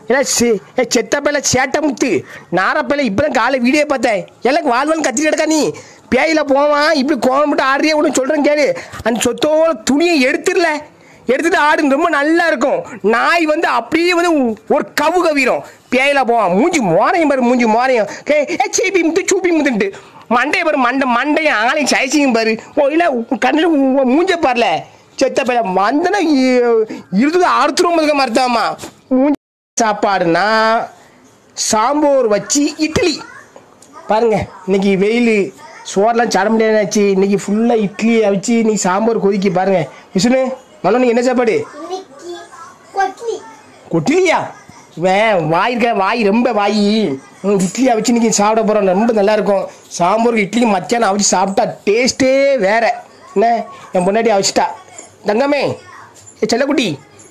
ஏன்னா சி- ஏ செத்தப்பையில சேட்டை முத்து நாரப்பையில இப்போ தான் காலை வீடியோ பார்த்தேன் எனக்கு வாழ்வான்னு கத்திட்டு கிடக்கா நீ பேயில போவான் இப்படி கோவம் மட்டும் ஆடுறியே ஒன்று சொல்கிறேன் கேளு அந்த சொத்தோட துணியை எடுத்துடல எடுத்துட்டு ஆடு ரொம்ப நல்லா இருக்கும் நாய் வந்து அப்படியே வந்து ஒரு கவு கவிரும் பேயில போவான் மூஞ்சி மோரையும் பாரு மூஞ்சி மோரையும் கே ஏ சீப்பி முத்து சூப்பி முத்துன்ட்டு மண்டையை பாரு மண்டை மண்டையும் ஆளையும் சைசியும் பாரு ஓ இல்லை கண்ணில் மூஞ்ச பாருல செத்த பையல வந்தனா இருபது அறுத்துரும் இருக்க மறுத்தாமா மூஞ்சி சாப்பாடுனா சாம்போர் வச்சு இட்லி பாருங்க இன்னைக்கு வெயில் சோறுலாம் சாட முடியாதாச்சு இன்னைக்கு ஃபுல்லாக இட்லி அவிச்சு இன்னைக்கு சாம்பார் கொதிக்கி பாருங்க விஷ்ணு மனோ நீ என்ன சாப்பாடு இன்னைக்கு கொட்லி கொட்டிலியா இவன் வாய் இருக்க வாய் ரொம்ப வாய் ம், இட்லி அவிச்சு இன்னைக்கு சாப்பிட போகிறோம் ரொம்ப நல்லா இருக்கும் சாம்பாருக்கு இட்லி மத்தியானம் அவிச்சு சாப்பிட்டா டேஸ்ட்டே வேற என்ன என் பொண்டாட்டி அவிச்சிட்டா தங்கமே ஏ செல்லக்குட்டி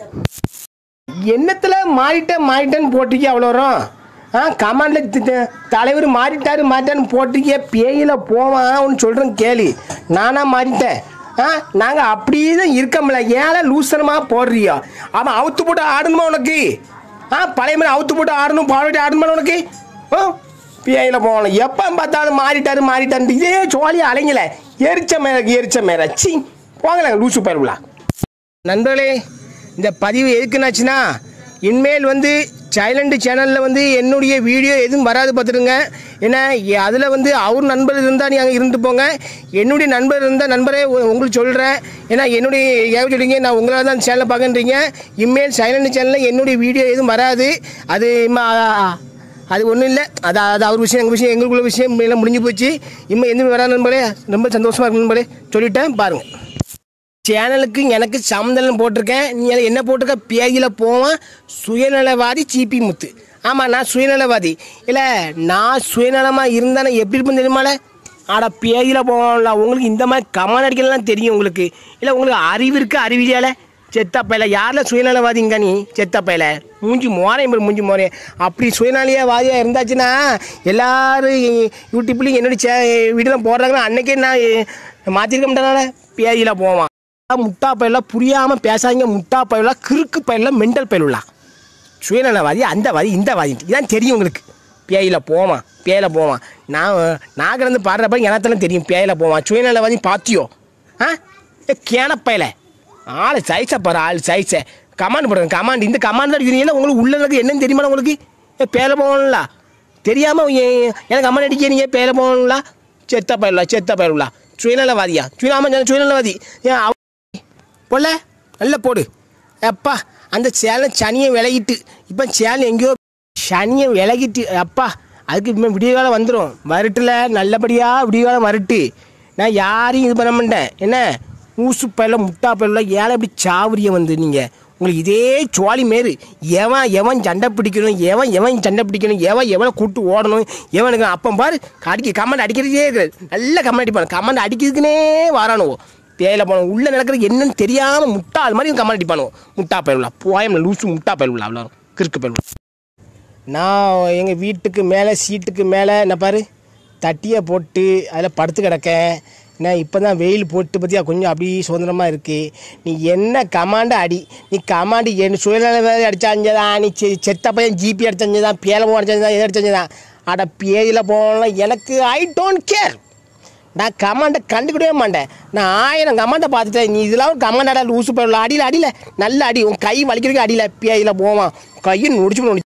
என்னத்தில் மாறிட்டேன் மாறிட்டேன்னு போட்டிருக்கே அவ்வளோ வரும் ஆ கமாண்டில் தலைவர் மாறிட்டாரு மாறிட்டான்னு போட்டிருக்கே பேயில போவான் ஒன்று சொல்கிறேன் கேளு நானா மாறிட்டேன் ஆ நாங்கள் அப்படியே தான் இருக்கோம்ல ஏழை லூசனமாக போடுறியோ அவன் அவுத்து போட்டு ஆடணுமா உனக்கு ஆ பழைய மாதிரி அவுத்து போட்டு ஆடணும் பாடுட்டு ஆடணுமா உனக்கு ஆ பேயில போகணும் எப்போ பார்த்தாலும் மாறிட்டாரு மாறிட்டாரு இதே சோழியை அலைங்கல எரிச்ச மேல எரிச்ச மேல சி போங்களேன் லூசு பயிர்வுலா நண்பர்களே இந்த பதிவு எதுக்குன்னாச்சுன்னா இனிமேல் வந்து சைலண்ட் சேனலில் வந்து என்னுடைய வீடியோ எதுவும் வராது பார்த்துருங்க ஏன்னா அதில் வந்து அவர் நண்பர் இருந்தால் நீங்கள் இருந்து போங்க என்னுடைய நண்பர் இருந்தால் நண்பரே உ- உங்களுக்கு சொல்கிறேன் ஏன்னா என்னுடைய ஏன் சொல்றீங்க நான் உங்களால் தான் சேனலை பார்க்குறீங்க இனிமேல் சைலண்ட் சேனலில் என்னுடைய வீடியோ எதுவும் வராது அது இம்மா அது ஒன்றும் இல்லை அது அது அவர் விஷயம் எங்கள் விஷயம் எங்களுக்குள்ள விஷயம் எல்லாம் முடிஞ்சு போச்சு இம்மா எந்த வராது நண்பரே ரொம்ப சந்தோஷமாக இருக்கு நண்பரே சொல்லிட்டேன் பாருங்கள் சேனலுக்கு எனக்கு சம்மந்தம் போட்டிருக்கேன் நீ அதுல என்ன போட்டிருக்க பேகில போவான் சுயநலவாதி சீப்பி முத்து ஆமாம் நான் சுயநலவாதி இல்லை நான் சுயநலமாக இருந்தானே எப்படி இருப்பேன் தெரியுமால ஆட பேகில போவான்ல உங்களுக்கு இந்த மாதிரி கமெண்ட் அடிக்கலாம் தெரியும் உங்களுக்கு இல்லை உங்களுக்கு அறிவு இருக்கு அறிவிலியால செத்தப்பையில யாரில் சுயநலவாதிங்க நீ செத்தப்பையில மூஞ்சி மோரையும் பாரு, மூஞ்சி மோரையும் அப்படி சுயநலியவாதியாக இருந்தாச்சுன்னா எல்லாரும் யூடியூப்லேயும் என்னுடைய சே வீடியோலாம் போடுறாங்கன்னா அன்னைக்கே நான் மாற்றிருக்க மாட்டேனால பேகில போவான் முட்டா பயில புரியாமல் பேசாதீங்க முட்டா பயில கிறுக்கு பயில மெண்டல் பயிலுலாம் சுயநலவாதி அந்த வாதி இந்த வாதி இதான் தெரியும் உங்களுக்கு பேயில போவான் பேயில போவான் நான் நான் கிடந்து பாடுறப்ப எனத்தானே தெரியும் பேயில போவான் சுயநலவாதி பாத்தியோ ஆ ஏ கேனப்பையில ஆள் சைஸை பாரு ஆள் சைஸை கமாண்ட் போடுங்க கமாண்ட் இந்த கமாண்ட் தான் அடிக்கிறீங்க உங்களுக்கு உள்ள இருக்கு என்னன்னு தெரியுமா உங்களுக்கு ஏ பேயில போவான்ல தெரியாமல் எனக்கு கமாண்ட் அடிக்கிறீங்க பேயில போவான்ல செத்த பயிலா செத்த பயிலா சுயநலவாதியா சுயநாம சுயநலவாதி ஏன் அவ போல நல்ல போடு அப்பா அந்த சேலை சனியை விலகிட்டு இப்போ சேலை எங்கேயோ சனியை விலகிட்டு அப்பா அதுக்கு இப்போ விடிய காலம் வந்துடும் வரட்டுல நல்லபடியாக விடிய காலம் வரட்டு நான் யாரையும் இது பண்ண மாட்டேன் என்ன ஊசு பயில முட்டா பயில ஏழை இப்படி சாவரிய வந்து நீங்கள் உங்களுக்கு இதே சோழி மாரி எவன் எவன் சண்டை பிடிக்கணும் எவன் எவன் சண்டை பிடிக்கணும் எவன் எவனை கூட்டு ஓடணும் எவனுக்கு அப்போ பாரு அடிக்க கமெண்ட் அடிக்கிறதே இருக்காது நல்ல கமெண்ட் அடிப்பான் கமெண்ட் அடிக்கிறதுக்குனே வாரானுவோ பேயில போனோம் உள்ளே நடக்கிறது என்னன்னு தெரியாமல் முட்டாள் மாதிரி கமெண்ட் அடிப்பானுவோ முட்டா பயிலுலா போயம் லூசு முட்டா பயிலுலா அவ்வளோ கிறுக்கு பயிலுலா நான் எங்கள் வீட்டுக்கு மேலே சீட்டுக்கு மேலே என்ன பாரு தட்டியை போட்டு அதில் படுத்து கிடக்கேன் நான் இப்போ தான் வெயில் போட்டு பற்றியா கொஞ்சம் அப்படி சுதந்திரமாக இருக்குது நீ என்ன கமாண்டு அடி நீ கமாண்டு என் சுயநலவாதி அடிச்சாஞ்சதான் நீ செ- செத்த பையன் ஜிபி அடிச்சாஞ்சதான் பேலமோ அடிச்சாஞ்சதான் எது அடிச்சாஞ்சதான் அட பேதியில் போகலாம் எனக்கு ஐ டோன்ட் கேர் நான் கமாண்டை கண்டுக்கிடவே மாட்டேன் நான் ஆயிரம் கமாண்டை பார்த்துட்டேன் நீ இதெல்லாம் ஒரு கமாண்டாடா லூசு போயிடலாம் அடியில் அடியில் நல்ல அடி உன் கை வலிக்கிறதுக்கு அடியில் பேதியில் போவான் கையை நொடிச்சு நொடி